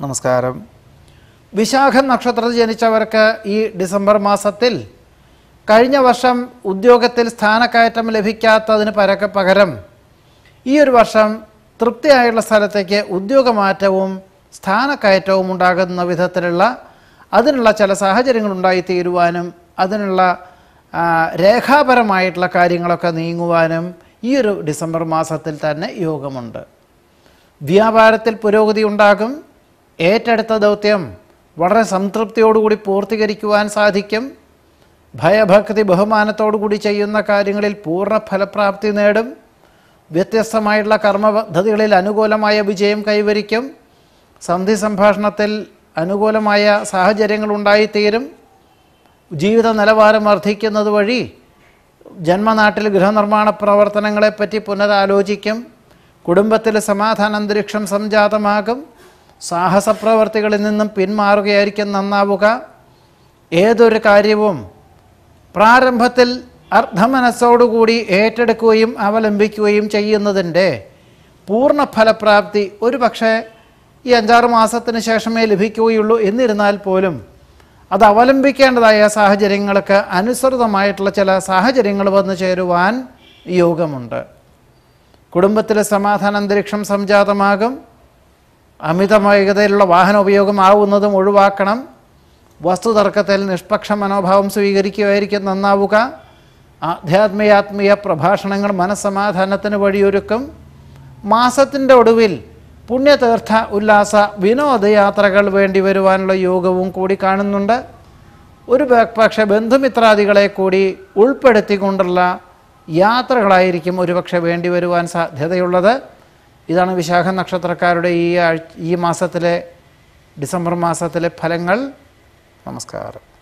നമസ്കാരം വിശാഖം നക്ഷത്രത്തിൽ ജനിച്ചവർക്ക് ഈ ഡിസംബർ മാസത്തിൽ കഴിഞ്ഞ വർഷം ഉദ്യോഗത്തിൽ സ്ഥാനക്കയറ്റം ലഭിക്കാത്തതിന് പരക്ക പകരം ഈ ഒരു വർഷം തൃപ്തിയായുള്ള സ്ഥലത്തേക്ക് ഉദ്യോഗമാറ്റവും സ്ഥാനക്കയറ്റവും ഉണ്ടാകുന്ന വിധത്തിലുള്ള അതിനുള്ള ചില സാഹചര്യങ്ങൾ ഉണ്ടായിത്തീരുവാനും അതിനുള്ള ആ, രേഖാപരമായിട്ടുള്ള കാര്യങ്ങളൊക്കെ നീങ്ങുവാനും ഈ ഒരു ഡിസംബർ മാസത്തിൽ തന്നെ യോഗമുണ്ട് വ്യാപാരത്തിൽ പുരോഗതി ഉണ്ടാകും ഏറ്റെടുത്ത ദൗത്യം വളരെ സംതൃപ്തിയോടുകൂടി പൂർത്തീകരിക്കുവാൻ സാധിക്കും ഭയഭക്തി ബഹുമാനത്തോടുകൂടി ചെയ്യുന്ന കാര്യങ്ങളിൽ പൂർണ്ണ ഫലപ്രാപ്തി നേടും വ്യത്യസ്തമായിട്ടുള്ള കർമ്മ പദ്ധതികളിൽ അനുകൂലമായ വിജയം കൈവരിക്കും സന്ധി സംഭാഷണത്തിൽ അനുകൂലമായ സാഹചര്യങ്ങൾ ഉണ്ടായിത്തീരും ജീവിത നിലവാരം വർദ്ധിക്കുന്നത് വഴി ജന്മനാട്ടിൽ ഗൃഹനിർമ്മാണ പ്രവർത്തനങ്ങളെപ്പറ്റി പുനരാലോചിക്കും കുടുംബത്തിൽ സമാധാന അന്തരീക്ഷം സംജാതമാകും സാഹസ പ്രവർത്തികളിൽ നിന്നും പിന്മാറുകയായിരിക്കും നന്നാവുക ഏതൊരു കാര്യവും പ്രാരംഭത്തിൽ അർദ്ധമനസ്സോടുകൂടി ഏറ്റെടുക്കുകയും അവലംബിക്കുകയും ചെയ്യുന്നതിൻ്റെ പൂർണ്ണ ഫലപ്രാപ്തി ഒരു പക്ഷേ ഈ അഞ്ചാറ് മാസത്തിന് ശേഷമേ ലഭിക്കുകയുള്ളൂ എന്നിരുന്നാൽ പോലും അത് അവലംബിക്കേണ്ടതായ സാഹചര്യങ്ങൾക്ക് അനുസൃതമായിട്ടുള്ള ചില സാഹചര്യങ്ങൾ വന്നു ചേരുവാൻ യോഗമുണ്ട് കുടുംബത്തിലെ സമാധാന അന്തരീക്ഷം സംജാതമാകും അമിതവേഗതയിലുള്ള വാഹന ഉപയോഗം ആവുന്നതും ഒഴിവാക്കണം വസ്തുതർക്കത്തിൽ നിഷ്പക്ഷ മനോഭാവം സ്വീകരിക്കുകയായിരിക്കും നന്നാവുക ആധ്യാത്മികാത്മീയ പ്രഭാഷണങ്ങൾ മനസ്സമാധാനത്തിന് വഴിയൊരുക്കും മാസത്തിൻ്റെ ഒടുവിൽ പുണ്യതീർത്ഥ ഉല്ലാസ വിനോദയാത്രകൾ വേണ്ടി വരുവാനുള്ള യോഗവും കൂടി കാണുന്നുണ്ട് ഒരു പ- പക്ഷേ ബന്ധുമിത്രാദികളെ കൂടി ഉൾപ്പെടുത്തിക്കൊണ്ടുള്ള യാത്രകളായിരിക്കും ഒരുപക്ഷെ വേണ്ടി വരുവാൻ സാധ്യതയുള്ളത് ഇതാണ് വിശാഖ നക്ഷത്രക്കാരുടെ ഈ ആഴ്ച ഈ മാസത്തിലെ ഡിസംബർ മാസത്തിലെ ഫലങ്ങൾ നമസ്കാരം